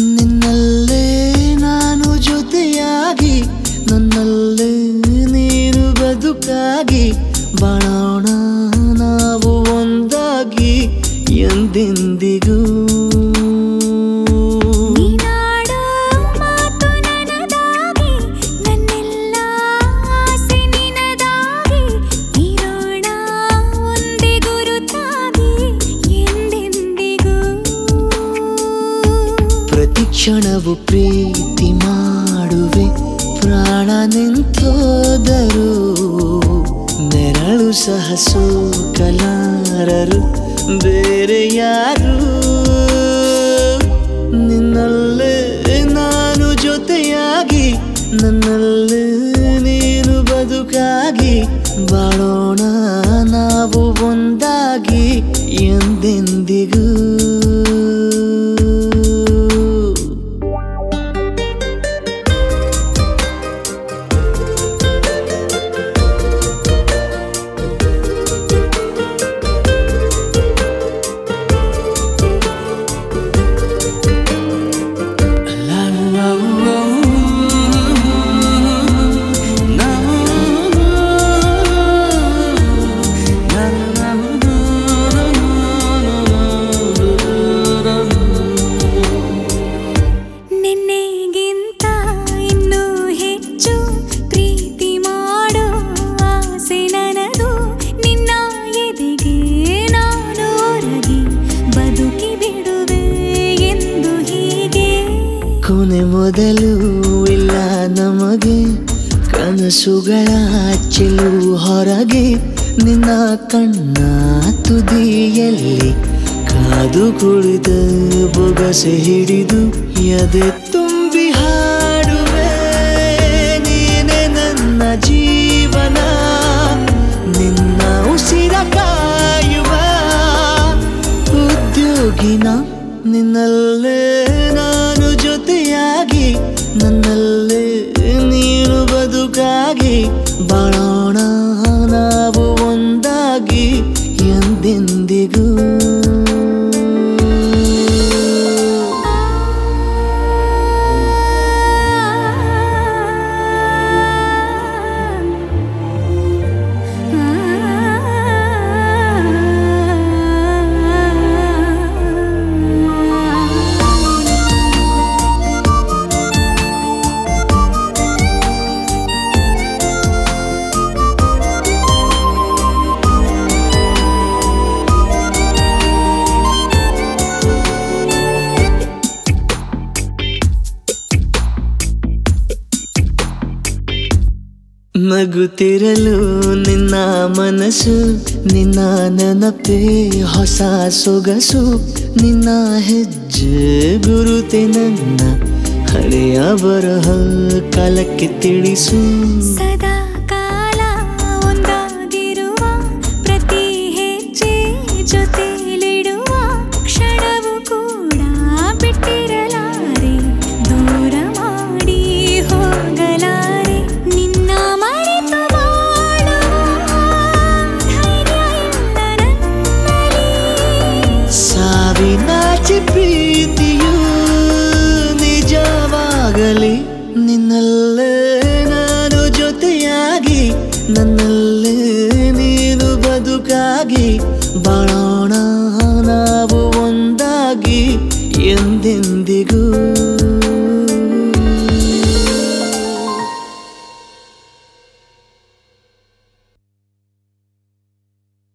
ನಿನ್ನಲ್ಲೇ ನಾನು ಜೊತೆಯಾಗಿ ನನ್ನಲ್ಲೇ ನೀನು ಬದುಕಾಗಿ ಬಾಳೋಣ ನಾವು ಒಂದಾಗಿ ಎಂದೆಂದಿಗೂ ನೀನಾಡೋ ಮಾತು ನನದಾಗಿ ನನ್ನೆಲ್ಲ ಆಸೆ ನಿನದಾಗಿ ಇರೋಣ ಒಂದೇ ಗುರುತಾಗಿ ಎಂದೆಂದಿಗೂ ಪ್ರತಿ ಕ್ಷಣವು ಪ್ರೀತಿ ಮಾಡುವೆ ಪ್ರಾಣ ನಿಂತೋದರು ನೆರಳು ಸಹ ಸೋಕಲಾರರು ಬೇರೆ ಯಾರು ನಿನ್ನಲ್ಲೇ ನಾನು ಜೊತೆಯಾಗಿ ನನ್ನಲ್ಲೇ ನೀನು ಬದುಕಾಗಿ ಬಾಳೋಣ ನಾವು ಒಂದಾಗಿ ಎಂದೆಂದಿಗೂ ನಿನ್ನೆಗಿಂತ ಇನ್ನೂ ಹೆಚ್ಚು ಪ್ರೀತಿ ಮಾಡೋ ಆಸೆ ನನದು ನಿನ್ನ ಎದೆಗೆ ನಾನು ಒರಗಿ ಬದುಕಿ ಬಿಡುವೆ ಎಂದು ಹೀಗೆ ಕೊನೆ ಮೊದಲು ಇಲ್ಲ ನಮಗೆ ಕನಸುಗಳ ಚೆಲು ಹೊರಗೆ ನಿನ್ನ ಕಣ್ಣ ತುದಿಯಲ್ಲಿ ಕಾದು ಕುಳಿತ ಬೊಗಸೆ ಹಿಡಿದು ಎದೆ ತುಂಬಿ ಹಾಡುವೆ ನೀನೆ ನನ್ನ ಜೀವನ ನಿನ್ನ ಉಸಿರ ಕಾಯುವ ಉದ್ಯೋಗಿನ ನಿನ್ನಲ್ಲೇ ನಾನು ಜೊತೆಯಾಗಿ ನನ್ನಲ್ಲೇ ನೀನು ಬದುಕಾಗಿ ಬಾಳೋಣ ನಾವು ಒಂದಾಗಿ ಎಂದೆಂದಿಗೂ ನಗುತ್ತಿರಲು ನಿನ್ನ ಮನಸ್ಸು ನಿನ್ನ ನೆನಪೇ ಹೊಸ ಸೊಗಸು ನಿನ್ನ ಹೆಜ್ಜೆ ಗುರುತೆ ನನ್ನ ಹಳೆಯ ಬರಹ ಕಾಲಕ್ಕೆ ತಿಳಿಸು ಸದಾ ಕಾಲ ಒಂದಾಗಿರುವ ಪ್ರತಿ ಹೆಜ್ಜೆ ಜೊತೆಲಿಡುವ ಕ್ಷಣವು ಕೂಡ ಬಿಟ್ಟಿರಲಾರೆ ದೂರ ಮಾಡಿ ಹೋಗಲಾರೆ ನಿನ್ನ ಮರೆತು ಬಾಳುವ ಧೈರ್ಯ ಇಲ್ಲ ನನ್ನಲ್ಲಿ ಸಾವಿನಾಚೆ ಪ್ರೀತಿಯು ನಿಜವಾಗಲಿ ನಿನ್ನಲ್ಲೇ ನಾನು ಜೊತೆಯಾಗಿ ನನ್ನ